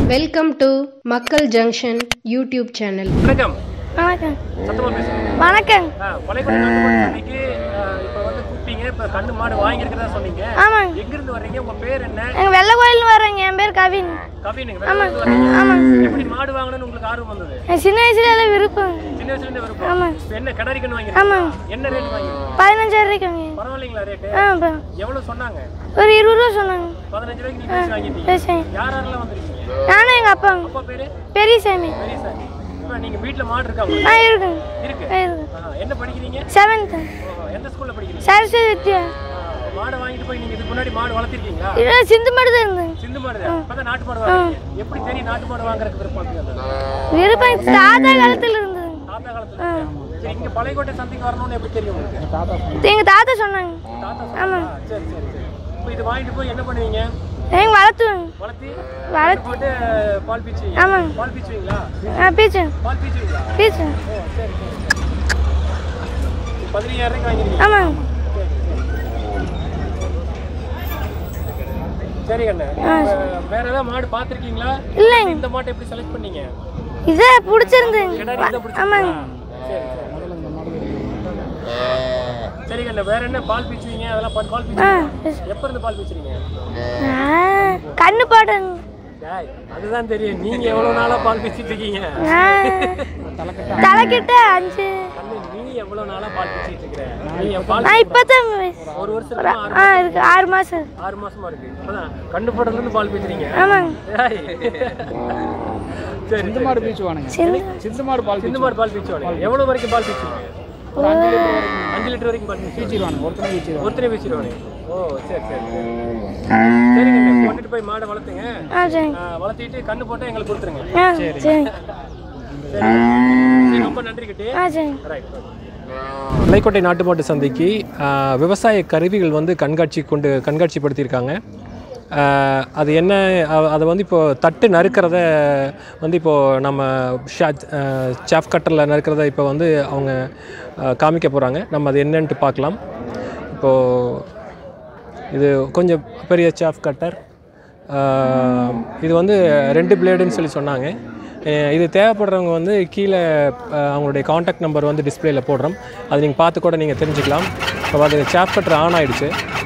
Welcome to Makkal junction YouTube channel வணக்கம் வணக்கம் சத்தமா பேசுங்க வணக்கம் ஆ, பழையகுடி நாட்டு மாடு சந்தைக்கு ஆ, இப்ப வந்து கூப்பிட்டீங்க இப்ப கண்ணு மாடு வாங்கியிருக்கிறதா சொன்னீங்க ஆமாங்க எங்க இருந்து வர்றீங்க உங்க பேர் என்ன எங்கள் வெள்ளை கோயில்னு வரேங்க என் பேர் கவின் கவினுங்க வேற இருந்து வர்றீங்க ஆமாங்க எப்படி மாடு வாங்கணும்னு உங்களுக்கு ஆர்வம் வந்தது எனக்கு சின்ன வயசுல எல்லாம் விருப்பம் சின்ன வயசுல இருந்து விருப்பம் ஆமாங்க இப்ப என்ன கடரி கண்ணு வாங்கிருக்கீங்க ஆமாங்க என்ன ரேட் வாங்கிருக்கீங்க பதினஞ்சாயிரம் ரூபாய்க்குங்க பரவாயில்லைங்களா ரேட்டு ஆ இப்போ எவ்வளவு சொன்னாங்க ஒரு இருபது ரூபா சொன்னாங்க பதினஞ்சு ரூபாய்க்கு நீங்க பேசி வாங்கிட்டீங்க பேசுங்க யார் யாரெல்லாம் வந்திருக்கீங்க நானும் எங்கள் அப்பாங்க அப்பா பேரு பெரிய சாமி பெரியசாமி இப்ப நீங்க வீட்ல மாடு இருக்கா உங்களுக்கு? ஆ இருக்குங்க இருக்கு ஆ இருக்கு ஆ, என்ன படிக்கிறீங்க செவன்த்து ஓ, எந்த ஸ்கூல்ல படிக்கிறீங்க சரஸ்வதி வித்யா ஆ, மாடை வாங்கிட்டு போய் நீங்க இதுக்கு முன்னாடி மாடு வளர்த்திருக்கீங்களா இல்லை சிந்து மட்டும் தான் இருந்தேங்க சிந்து மாடு அப்பதான் நாட்டு மாடு வாங்குறீங்க எப்படி தெரியும் நாட்டு மாடு வாங்குறதுக்கு விருப்பம் இருக்குது? விருப்பம் தாத்தா காலத்தில் இருந்தது தாத்தா காலத்துல சரி இங்க பழையக்கோட்டை சந்தைக்கு வரணும்னு எப்படி தெரியும் உங்களுக்கு எங்கள் தாத்தா சொன்னாங்க தாத்தா சொன்னாங்களா? சரி சரி சரி இப்போ இது வாங்கிட்டு போய் என்ன பண்ணுவீங்க எங்கள் வளர்த்துவாங்க வளர்த்தி வளர்த்து போட்டு பால் பீச்சுவீங்க ஆமாங்க பால் பீச்சுவீங்களா ஆ பீச்சுங்க பால் பீச்சுவீங்களா பீச்சுங்க ஓ சரி சரி பதினஞ்சாயிரம் ரூபாய்க்கு வாங்கிருக்கீங்க ஆமாங்க சரி கண்ணு இப்ப வேற ஏதாவது மாடு பார்த்துருக்கீங்களா இல்லைங்க இந்த மாட்டை எப்படி செலக்ட் பண்ணீங்க இதே பிடிச்சிருந்துங்க கிடாரி தான் பிடிச்சிருக்கா? ஆமாங்க சரி சரி சரி கண்ணு வேற என்ன பால் பீச்சுவீங்க அதெல்லாம் பால் பால் பீச்சு ஆ பேசு. எப்போ இருந்து பால் பீச்சுறீங்க ஆ, கண்ணு போடுங்க டேய், அதுதான் தெரியும் நீங்க எவ்வளவு நாளா பால் பீச்சிட்டு இருக்கீங்க தலைக்கிட்ட அஞ்சு கண்ணு நீ எவ்வளவு நாளா பால் பீச்சிட்டு இருக்கிற நீ பால் நான் இப்பதான் ஒரு வருஷம் இருக்குமா? ஆறு ஆ இருக்கு ஆறு மாசம் இருக்கு. ஆறு மாசமா இருக்கு அதான் கண்ணு போட்டதுல இருந்து பால் பீச்சுறீங்க ஆமாங்க டேய். சரி சிந்து மாடு பீச்சு வானுங்க சின்ன சிந்து மாடு பால் சிந்து மாடு பால் பீச்சுவாங்க எவ்வளவு வரைக்கும் பால் பீச்சுவீங்க ஒரு அஞ்சு லிட்டர் வரைக்கும் அஞ்சு லிட்டர் வரைக்கும் பால் பீச்சு பீச்சிடுவானுங்க ஒருத்தனை பீச்சிடுவாங்க ஒருத்தனை பீச்சிடுவானே ஓ சரி சரி சரி சரி கண்ணு கொண்டுட்டு போய் மாடை வளர்த்துங்க ஆ சரி ஆ, வளர்த்திட்டு கண்ணு போட்டா எங்களுக்கு கொடுத்துருங்க ஆ சரி சரி சரி, ரொம்ப நன்றி கட்டி ஆ சரி மலைக்கோட்டை நாட்டு மாட்டு சந்தைக்கு ஆஹ், விவசாய கருவிகள் வந்து கண்காட்சி கொண்டு கண்காட்சிப்படுத்தியிருக்காங்க ஆஹ், அது என்ன அ- அதை வந்து இப்போது தட்டு நறுக்கிறத வந்து இப்போது நம்ம சாஃப் கட்டரில் நறுக்கிறத இப்போ வந்து அவங்க ஆஹ், காமிக்க போகிறாங்க நம்ம அது என்னன்ட்டு பார்க்கலாம் இப்போது இது கொஞ்சம் பெரிய சாஃப் கட்டர் ஆஹ், இது வந்து ரெண்டு பிளேடுன்னு சொல்லி சொன்னாங்க அஹ் இது தேவைப்படுறவங்க வந்து கீழே அஹ், அவங்களுடைய காண்டாக்ட் நம்பர் வந்து டிஸ்பிளேல போடுறோம் அது நீங்கள் பார்த்து கூட நீங்கள் தெரிஞ்சுக்கலாம் இப்போ அது சாஃப் கட்டர் ஆன் ஆயிடுச்சு